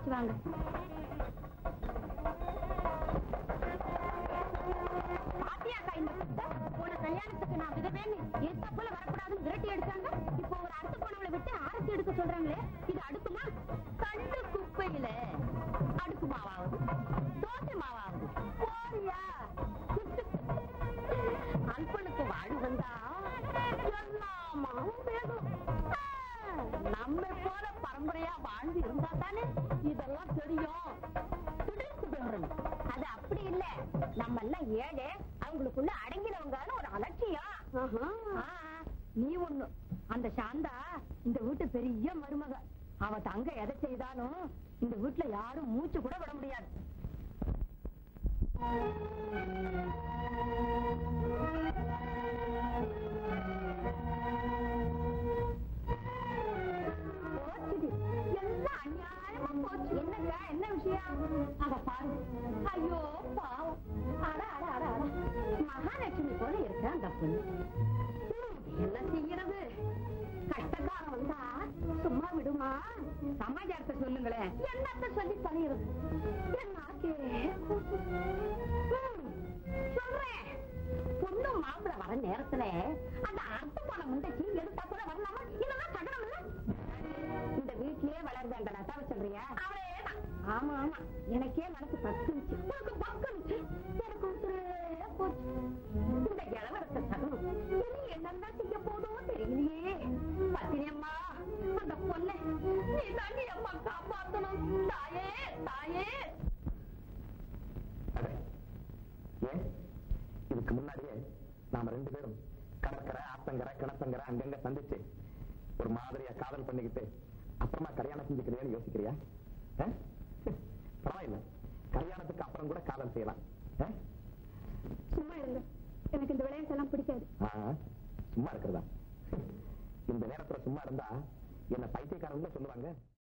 அழைச்சிட்டு வாங்க பாத்தியாக்கா இந்த குட்டை? போன கல்யாணத்துக்கு நான் விதவேன்னு என் தப்புல வரக்கூடாதுன்னு விரட்டி அடிச்சாங்க இப்போ ஒரு அடுத்த போனவளை விட்டு ஆரத்தி எடுக்க சொல்றாங்களே இது அடுக்குமா கண்டு குப்பையில அடுக்கு மாவாவது தோசை மாவாவது போறியா அல்பனுக்கு வாழ் வந்தா எல்லாமாவும் வேணும் ஆ, நம்ம போல பரம்பரையா வாழ்ந்து இருந்தா தானே இதெல்லாம் தெரியும் துடிச்சு போயிடணும். அது அப்படி இல்ல நம்ம எல்லாம் ஏழை அவங்களுக்குள்ள அடங்கினவங்கன்னு ஒரு அலட்சியம் ஆ, நீ ஒண்ணு அந்த சாந்தா இந்த வீட்டு பெரிய மருமக அவ தங்க எதை செய்தாலும் இந்த வீட்டுல யாரும் மூச்சு கூட விட முடியாது போச்சுடி. எல்லாம் அநியாயமா போச்சு. என்னங்க, என்ன விஷயம்? அத பாரு. ஐயோ, பாவம். அட, அட, அட, அட. மகாலட்சுமி போல இருக்கா அந்த பொண்ணு. ஹம், என்ன செய்யறது கஷ்டக்காரம் வந்தா சும்மா விடுமா சமாச்சாரத்தை சொல்லுங்களேன் என்னத்த சொல்லி தொலைகிறது என்னாக்கே ஹம், சொல்றேன் பொண்ணு மாப்பிள வர நேரத்துல அந்த அர்த்த பணம் முண்டைக்கு எடுத்தா கூட வரலாமா இதெல்லாம் சகனம் இல்ல இந்த வீட்லயே வளர வேண்டடா தவ சொல்றியா அவளேதான் ஆமா ஆமா எனக்கே மனசு பக்குனுச்சு உனக்கு பக்குனுச்சு எனக்கு உசுரே போச்சு இந்த இளவரச சகனம் இனி என்னென்ன செய்ய போதும் தெரியலையே பத்தினியம்மா அந்த பொண்ணை நீ தாண்டி அம்மா காப்பாத்தணும் தாயே தாயே அடே, ஏன் இதுக்கு முன்னாடியே நாம ரெண்டு பேரும் கடற்கரை ஆத்தங்கரை கிணத்தங்கரை அங்கங்க சந்திச்சு ஒரு மாதிரியா காதல் பண்ணிக்கிட்டு அப்புறமா கல்யாணம் செஞ்சுக்கிறியான்னு யோசிக்கிறியா ஆ? பரவாயில்ல கல்யாணத்துக்கு அப்புறம் கூட காதல் செய்யலாம் ஆ? சும்மா இருங்க எனக்கு இந்த விளையாட்டெல்லாம் பிடிக்காது ஆ, சும்மா இருக்கிறதா இந்த நேரத்துல சும்மா இருந்தா என்ன பைத்தியக்காரன் சொல்லுவாங்க